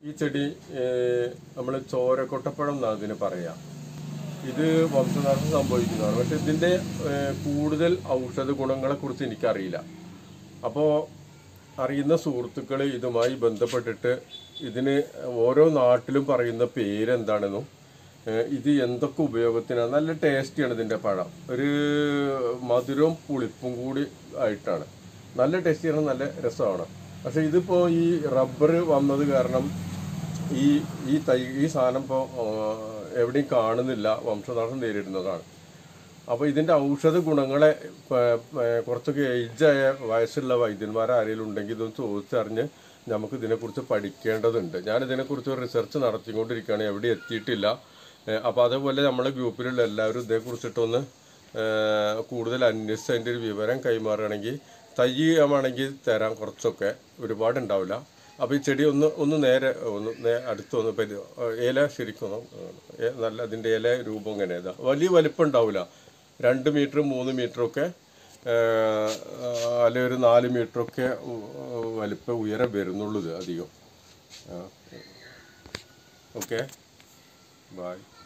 ഈ ചെടി നമ്മൾ ചോരക്കൊട്ടപ്പഴം എന്നാണ് ഇതിന് പറയാ ഇത് വംശനാശം സംഭവിക്കുന്നതാണ് പക്ഷെ ഇതിന്റെ ഏഹ്, കൂടുതൽ ഔഷധ ഗുണങ്ങളെ കുറിച്ച് എനിക്കറിയില്ല അപ്പോൾ അറിയുന്ന സുഹൃത്തുക്കൾ ഇതുമായി ബന്ധപ്പെട്ടിട്ട് ഇതിന് ഓരോ നാട്ടിലും പറയുന്ന പേരെന്താണെന്നും ഏഹ്, ഇത് എന്തൊക്കെ ഉപയോഗത്തിനാണ് നല്ല ടേസ്റ്റിയാണ് ഇതിന്റെ പഴം ഒരു മധുരവും പുളിപ്പും കൂടി ആയിട്ടാണ് നല്ല ടേസ്റ്റിയാണ് നല്ല രസമാണ് പക്ഷെ ഇതിപ്പോ ഈ റബ്ബർ വന്നത് കാരണം ഈ ഈ തൈ ഈ സാധനം ഇപ്പോൾ എവിടെയും കാണുന്നില്ല വംശനാശം നേരിടുന്നതാണ് അപ്പോൾ ഇതിന്റെ ഔഷധ ഗുണങ്ങളെ പ- പ- കുറച്ചൊക്കെ ഏജായ വയസ്സുള്ള വൈദ്യന്മാർ ആരെങ്കിലും ഉണ്ടെങ്കിൽ ഇതൊന്ന് ചോദിച്ചറിഞ്ഞ് നമുക്ക് ഇതിനെക്കുറിച്ച് പഠിക്കേണ്ടതുണ്ട് ഞാൻ ഇതിനെക്കുറിച്ച് ഒരു റിസർച്ച് നടത്തിക്കൊണ്ടിരിക്കുകയാണ് എവിടെ എത്തിയിട്ടില്ല അപ്പോൾ അതേപോലെ നമ്മുടെ ഗ്രൂപ്പിലുള്ള എല്ലാവരും ഇതേക്കുറിച്ചിട്ടൊന്ന് ഏഹ്, കൂടുതൽ അന്വേഷിച്ച് അതിൻ്റെ ഒരു വിവരം കൈമാറുകയാണെങ്കിൽ തൈ ആണെങ്കിൽ തരാം കുറച്ചൊക്കെ ഒരുപാട് ഉണ്ടാവില്ല അപ്പോൾ ഈ ചെടി ഒന്ന് ഒന്ന് നേരെ ഒന്ന് നേ- അടുത്തൊന്ന് പരി ഇല ശരിക്കും ഒന്ന്, ഏ- നല്ല അതിൻ്റെ ഇല രൂപം ഇങ്ങനെ ഇതാ വലിയ വലിപ്പം ഉണ്ടാവില്ല രണ്ട് മീറ്റർ മൂന്ന് മീറ്ററൊക്കെ അല്ലെങ്കിൽ ഒരു നാല് മീറ്ററൊക്കെ വലിപ്പം ഉയരം വരുന്നുള്ളൂ ഇത് അധികം ഓക്കെ ബൈ